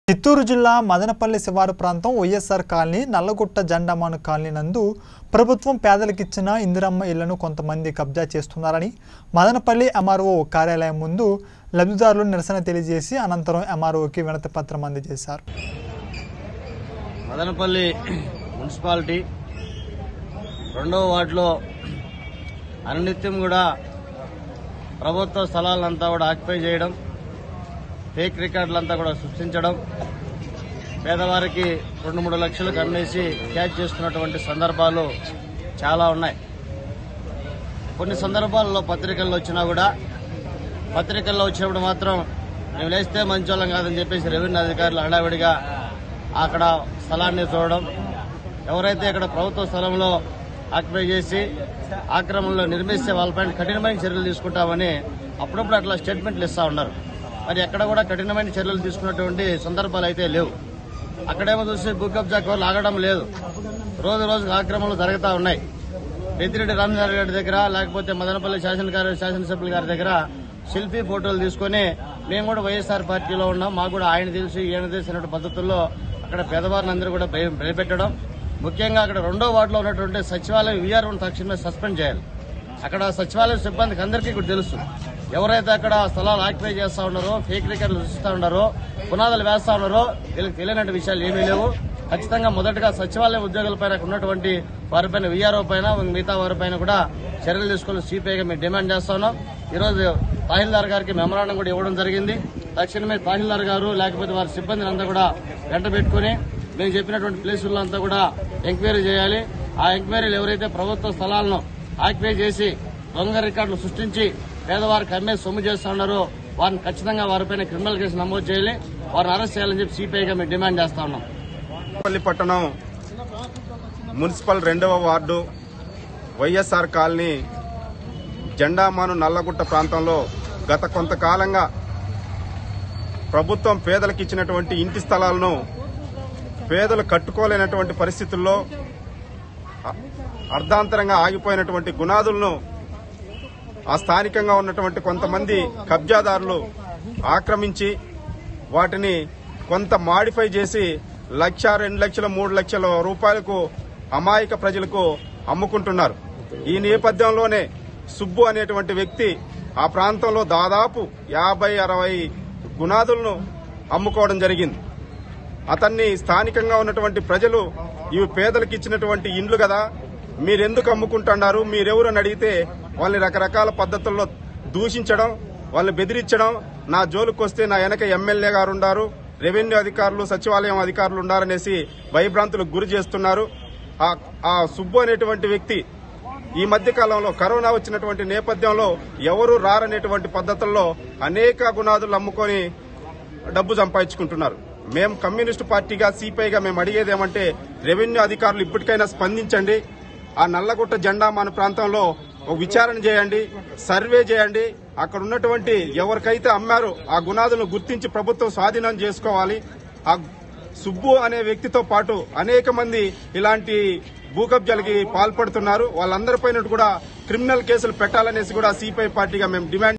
చిత్తూరు జిల్లా మదనపల్లి శివారు ప్రాంతం YSR colony Nallagutta Jendamanu colony నందు ప్రభుత్వం పేదలకిచ్చిన ఇందిరమ్మ ఇళ్లను కొంతమంది కబ్జా చేస్తున్నారని మదనపల్లి ఎంఆర్ఓ కార్యాలయం ముందు లబ్ధిదారులు నిరసన తెలియజేసి అనంతరం ఎంఆర్ఓకి వినతి పత్రం అందజేశారు మదనపల్లి మున్సిపాలిటీ రెండవ వార్డులో అనునిత్యం కూడా ప్రభుత్వ స్థలాలంతా కూడా ఆక్యుపై చేయడం ఫేక్ రికార్డులంతా కూడా సృష్టించడం పేదవారికి రెండు మూడు లక్షలు కమ్మేసి క్యాచ్ చేస్తున్నటువంటి సందర్భాలు చాలా ఉన్నాయి కొన్ని సందర్భాల్లో పత్రికల్లో వచ్చినా కూడా పత్రికల్లో వచ్చినప్పుడు మాత్రం మేము లేస్తే మంచోళ్ళం కాదని చెప్పేసి రెవెన్యూ అధికారులు హడావిడిగా అక్కడ స్థలాన్ని చూడడం ఎవరైతే ఇక్కడ ప్రభుత్వ స్థలంలో ఆక్యుపై చేసి ఆక్రమణలో నిర్మిస్తే వాళ్ళపైన కఠినమైన చర్యలు తీసుకుంటామని అప్పుడప్పుడు అట్లా స్టేట్మెంట్లు ఇస్తా ఉన్నారు మరి ఎక్కడ కూడా కఠినమైన చర్యలు తీసుకున్నటువంటి సందర్భాలు అయితే లేవు అక్కడేమో చూసి భూ కబ్జా కోర్లు ఆగడం లేదు రోజు రోజుకు ఆక్రమణలు జరుగుతూ ఉన్నాయి పెద్దిరెడ్డి రామచంద్ర గారి దగ్గర లేకపోతే మదనపల్లి శాసనకారు శాసనసభ్యుల గారి దగ్గర సెల్ఫీ ఫోటోలు తీసుకొని మేము కూడా వైఎస్ఆర్ పార్టీలో ఉన్నాం మాకు కూడా ఆయన తెలిసి ఈయన తెలిసినటువంటి పద్ధతుల్లో అక్కడ పేదవారిని అందరూ కూడా భయ- భయపెట్టడం ముఖ్యంగా అక్కడ రెండో వార్డులో ఉన్నటువంటి సచివాలయం వీఆర్ఓని తక్షణమే సస్పెండ్ చేయాలి అక్కడ సచివాలయం సిబ్బందికి అందరికీ కూడా తెలుసు ఎవరైతే అక్కడ స్థలాలు ఆక్యుపై చేస్తా ఉన్నారో ఫేక్ రికార్డులు సృష్టిస్తా ఉన్నారో పునాదులు వేస్తా ఉన్నారో వీళ్ళకి తెలియనటువంటి విషయాలు ఏమీ లేవు ఖచ్చితంగా మొదటగా సచివాలయం ఉద్యోగులపైన ఉన్నటువంటి వారిపైన వీఆర్ఓ పైన మిగతా వారిపైన కూడా చర్యలు తీసుకుని సిపిఐగా మేము డిమాండ్ చేస్తా ఉన్నాం ఈరోజు తహసీల్దార్ గారికి మెమరాండం కూడా ఇవ్వడం జరిగింది తక్షణమే తహసీల్దార్ గారు లేకపోతే వారి సిబ్బందిని అంతా కూడా వెంట పెట్టుకుని మేము చెప్పినటువంటి ప్లేసుల్లో అంతా కూడా ఎంక్వైరీ చేయాలి ఆ ఎంక్వైరీలు ఎవరైతే ప్రభుత్వ స్థలాలను ఆక్యుపై చేసి దొంగ రికార్డులు సృష్టించి పేదవారికి అమ్మే సొమ్ము చేస్తా ఉన్నారో వారిని ఖచ్చితంగా వారిపైన క్రిమినల్ కేసు నమోదు చేయాలి వారిని అరెస్ట్ చేయాలని చెప్పి సిపిఐగా మేము డిమాండ్ చేస్తా ఉన్నాం పల్లి పట్టణం మున్సిపల్ రెండవ ward YSR colony Jendamanu Nallagutta ప్రాంతంలో గత కొంతకాలంగా ప్రభుత్వం పేదలకు ఇచ్చినటువంటి ఇంటి స్థలాలను పేదలు కట్టుకోలేనటువంటి పరిస్థితుల్లో అ- అర్ధాంతరంగా ఆగిపోయినటువంటి గునాదులను ఆ స్థానికంగా ఉన్నటువంటి కొంతమంది కబ్జాదారులు ఆక్రమించి వాటిని కొంత మాడిఫై చేసి లక్ష రెండు లక్షల మూడు లక్షల రూపాయలకు అమాయక ప్రజలకు అమ్ముకుంటున్నారు ఈ నేపథ్యంలోనే సుబ్బు అనేటువంటి వ్యక్తి ఆ ప్రాంతంలో దాదాపు యాభై అరవై గునాదులను అమ్ముకోవడం జరిగింది అతన్ని స్థానికంగా ఉన్నటువంటి ప్రజలు ఇవి పేదలకు ఇచ్చినటువంటి ఇండ్లు కదా మీరెందుకు అమ్ముకుంటున్నారు మీరెవరు అని అడిగితే వాళ్ళని రకరకాల పద్ధతుల్లో దూషించడం వాళ్ళని బెదిరించడం నా జోలికి వస్తే నా వెనక ఎమ్మెల్యే గారు ఉండారు రెవెన్యూ అధికారులు సచివాలయం అధికారులు ఉండారనేసి భయభ్రాంతులకు గురి చేస్తున్నారు ఆ- ఆ సుబ్బు అనేటువంటి వ్యక్తి ఈ మధ్య కాలంలో కరోనా వచ్చినటువంటి నేపథ్యంలో ఎవరు రారనేటువంటి పద్ధతుల్లో అనేక గునాదులు అమ్ముకొని డబ్బు సంపాదించుకుంటున్నారు మేము కమ్యూనిస్టు పార్టీగా సిపిఐగా మేము అడిగేది ఏమంటే రెవెన్యూ అధికారులు ఇప్పటికైనా స్పందించండి ఆ నల్లగుట్ట జెండా మన ప్రాంతంలో ఒక విచారణ చేయండి సర్వే చేయండి అక్కడ ఉన్నటువంటి ఎవరికైతే అమ్మారో ఆ గునాదులను గుర్తించి ప్రభుత్వం స్వాధీనం చేసుకోవాలి ఆ సుబ్బు అనే వ్యక్తితో పాటు అనేక మంది ఇలాంటి భూకబ్జాలకి పాల్పడుతున్నారు వాళ్ళందరిపైన కూడా క్రిమినల్ కేసులు పెట్టాలనేసి కూడా సిపిఐ పార్టీగా మేము డిమాండ్